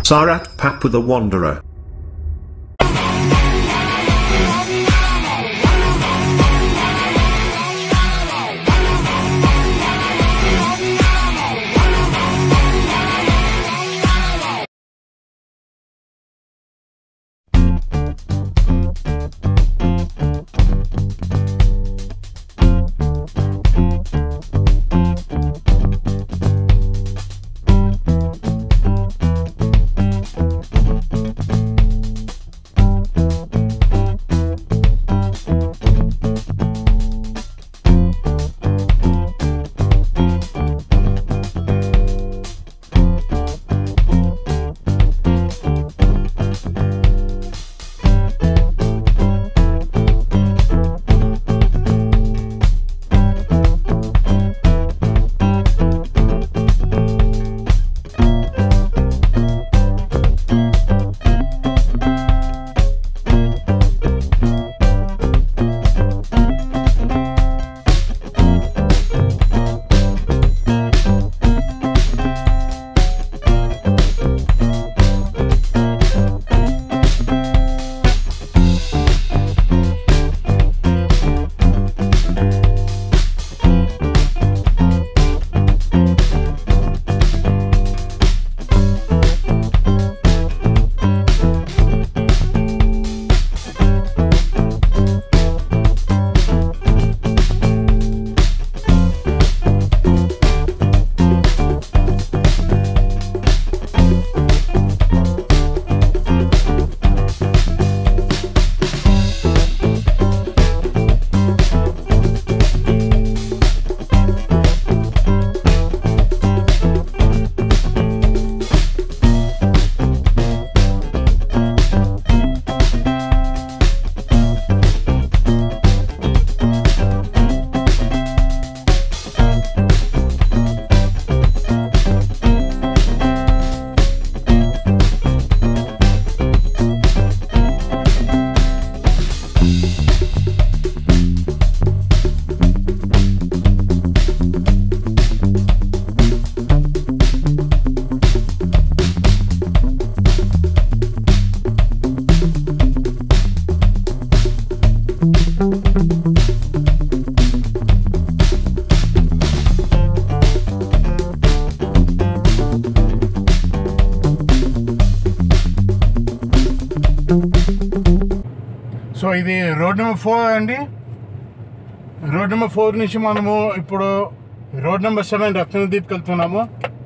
Sarat Papu the Wanderer. So ఇది road number four అండి road number four నుంచి మనము ఇప్పుడు రోడ్ నెంబర్ సెవెన్ రత్నదీప్కి వెళ్తున్నాము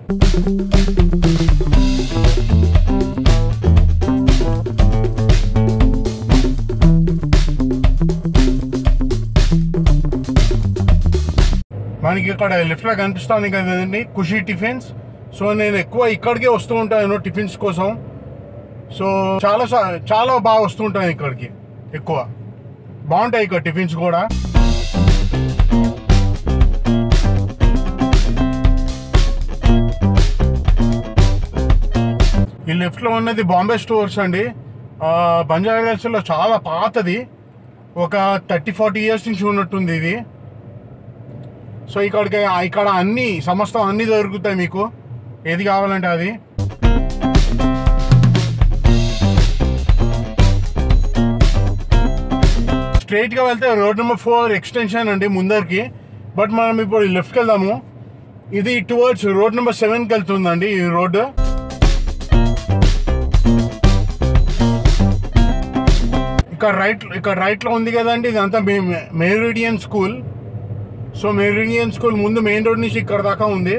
మనకి ఇక్కడ లెఫ్ట్లో కనిపిస్తుంది కదండి ఖుషి టిఫిన్స్ సో నేను ఎక్కువ ఇక్కడికే వస్తూ ఉంటాను టిఫిన్స్ కోసం సో చాలా సా- చాలా బాగా వస్తూ ఉంటాను ఇక్కడికి ఎక్కువ బాగుంటాయి ఇక్కడ టిఫిన్స్ కూడా ఈ లెఫ్ట్లో ఉన్నది బాంబే స్టోర్స్ అండి ఆ, బంజారా హిల్స్లో చాలా పాతది ఒక థర్టీ ఫార్టీ ఇయర్స్ నుంచి ఉన్నట్టుంది ఇది సో ఇక్కడికి ఇక్కడ అన్ని సమస్తం అన్ని దొరుకుతాయి మీకు ఏది కావాలంటే అది స్ట్రైట్ గా వెళ్తే రోడ్ నెంబర్ ఫోర్ ఎక్స్టెన్షన్ అండి ముందరికి బట్ మనం ఇప్పుడు లెఫ్ట్కి వెళ్దాము ఇది టువర్డ్స్ రోడ్ నెంబర్ సెవెన్కి వెళ్తుందండి ఈ రోడ్ ఇక్కడ రైట్ ఇక్కడ రైట్ లో ఉంది కదండి ఇదంతా Meridian school so Meridian school ముందు మెయిన్ రోడ్ నుంచి ఇక్కడ దాకా ఉంది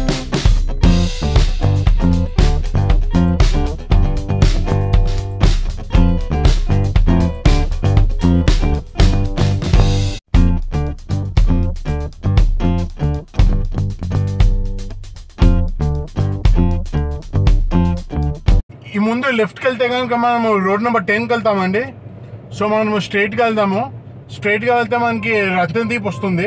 ఈ ముందు లెఫ్ట్కి వెళ్తే కనుక మనం రోడ్ నెంబర్ టెన్కి వెళ్తామండి సో మనము స్ట్రైట్గా వెళ్దాము స్ట్రైట్గా వెళ్తే మనకి రత్నదీప్ వస్తుంది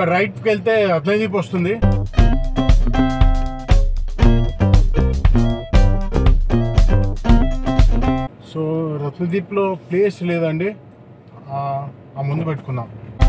ఇక్కడ రైట్కి వెళ్తే రత్నదీప్ వస్తుంది సో రత్నదీప్లో ప్లేస్ లేదండి ఆ ఆ ముందు పెట్టుకుందాం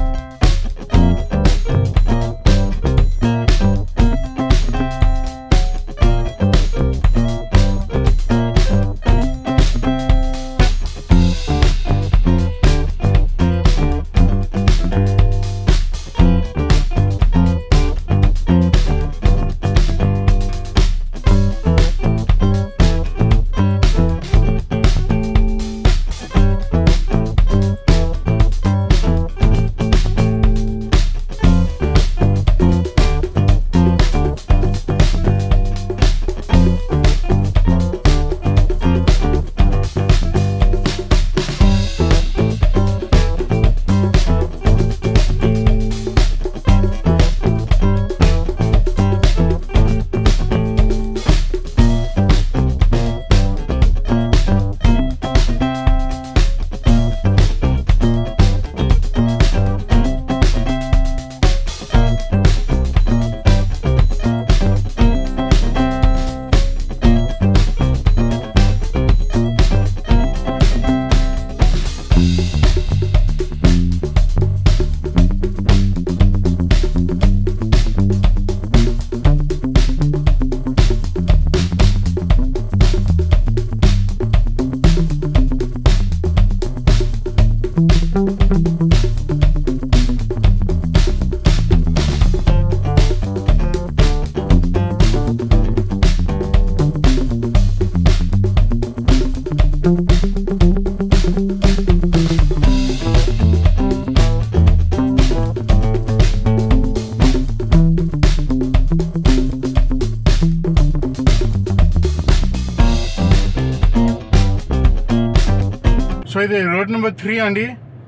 సో ఇది రోడ్ నెంబర్ త్రీ అండి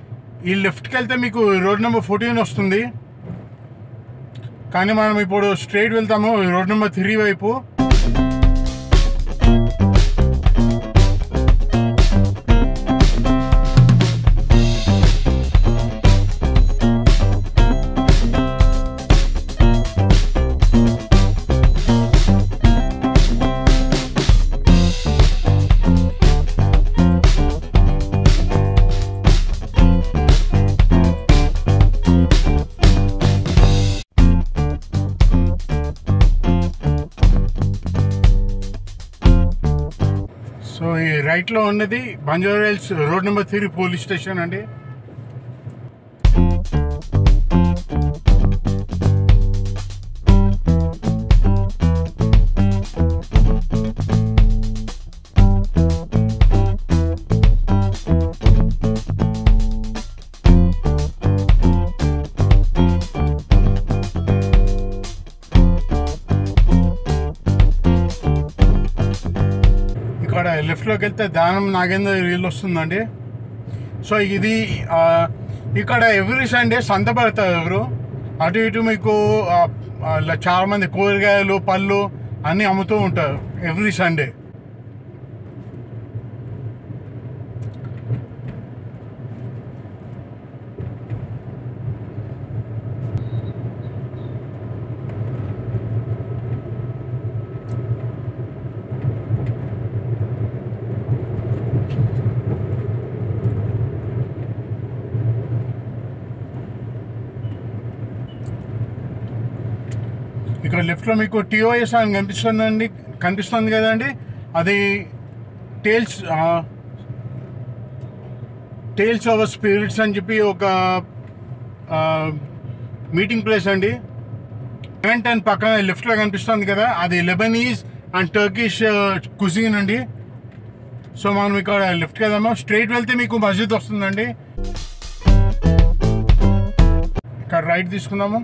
ఈ లెఫ్ట్కి వెళ్తే మీకు రోడ్ నెంబర్ ఫోర్టీన్ వస్తుంది కానీ మనం ఇప్పుడు స్ట్రైట్ వెళ్తాము రోడ్ నెంబర్ త్రీ వైపు సో ఈ రైట్లో ఉన్నది Banjara hills road number three police station అండి ఇక్కడ లెఫ్ట్లోకి వెళ్తే దానం నాగేందర్ రీల్ వస్తుందండి సో ఇది ఆ, ఇక్కడ ఎవ్రీ సండే సంత పెడతారు ఎవరు అటు ఇటు మీకు ఆ, ఆ, ఇలా చాలా మంది కూరగాయలు పళ్ళు అన్నీ అమ్ముతూ ఉంటారు ఎవ్రీ సండే ఇక్కడ లెఫ్ట్లో మీకు టీఓఎస్ అని కనిపిస్తుందండి కనిపిస్తుంది కదండి అది టేల్స్ టేల్స్ ఆఫ్ స్పిరిట్స్ అని చెప్పి ఒక మీటింగ్ ప్లేస్ అండి సెవెన్ టెన్ పక్కన లెఫ్ట్లో కనిపిస్తుంది కదా అది లెబనీస్ అండ్ టర్కిష్ కుజిన్ అండి సో మనం ఇక్కడ లెఫ్ట్కి వెళ్దాము స్ట్రైట్ వెళ్తే మీకు మస్జిద్ వస్తుందండి ఇక్కడ రైట్ తీసుకుందాము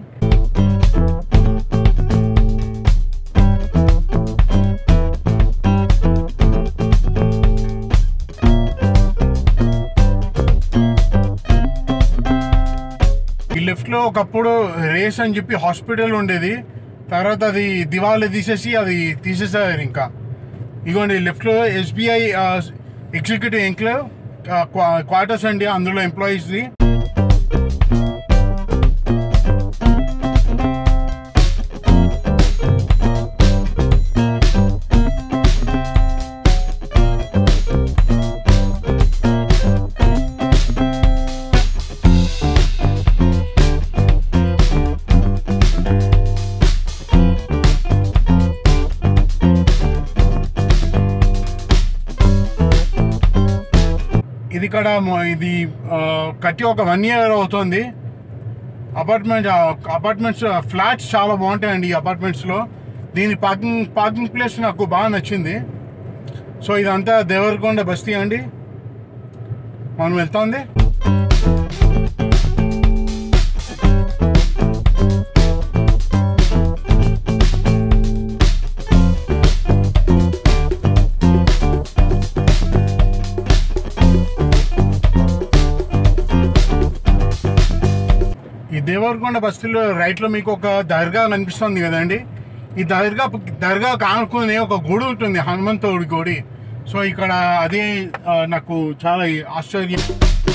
ఈ లెఫ్ట్ లో ఒకప్పుడు రేస్ అని చెప్పి హాస్పిటల్ ఉండేది తర్వాత అది దివాళీ తీసేసి అది తీసేసారు ఇంకా ఇగోండి లెఫ్ట్ లో ఎస్బీఐ ఎగ్జిక్యూటివ్ ఎంక్లేవ్ క్వార్టర్స్ అండి అందులో ఎంప్లాయీస్ది ఇక్కడ మొ- ఇది ఆ, కట్టి ఒక వన్ ఇయర్ అవుతుంది అపార్ట్మెంట్ అపార్ట్మెంట్స్ ఫ్లాట్స్ చాలా బాగుంటాయండి ఈ అపార్ట్మెంట్స్లో దీని పార్కింగ్ పార్కింగ్ ప్లేస్ నాకు బాగా నచ్చింది సో ఇదంతా దేవరకొండ బస్తీ అండి మనం వెళ్తుంది ఈ దేవరకొండ బస్తీలో రైట్లో మీకు ఒక దర్గా కనిపిస్తుంది కదండి ఈ దర్గా దర్గా కానుకునే ఒక గుడి ఉంటుంది హనుమంతుడి గుడి సో ఇక్కడ అదే ఆ, నాకు చాలా ఆశ్చర్యం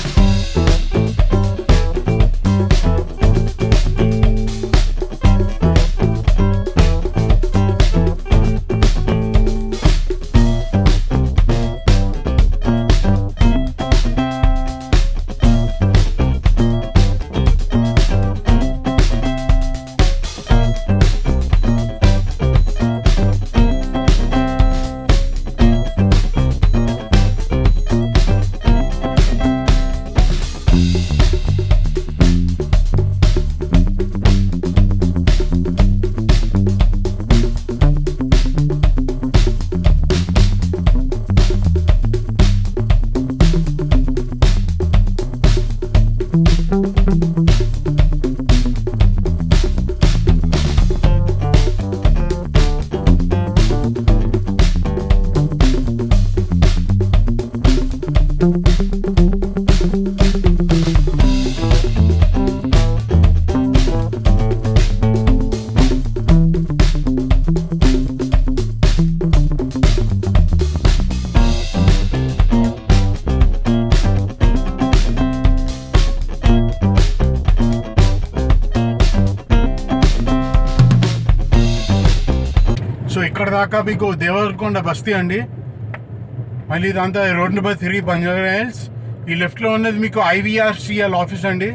సో ఇక్కడ దాకా మీకు దేవరకొండ బస్తీ అండి మళ్ళీ ఇదంతా road number three Banjara hills ఈ లెఫ్ట్ లో ఉన్నది మీకు ఐవీఆర్సిఎల్ ఆఫీస్ అండి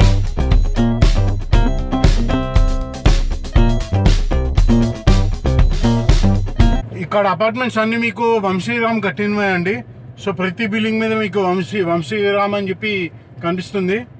ఇక్కడ అపార్ట్మెంట్స్ అన్ని మీకు వంశీరామ్ కట్టినవే అండి సో ప్రతి బిల్డింగ్ మీద మీకు వంశీ వంశీరామ్ అని చెప్పి కనిపిస్తుంది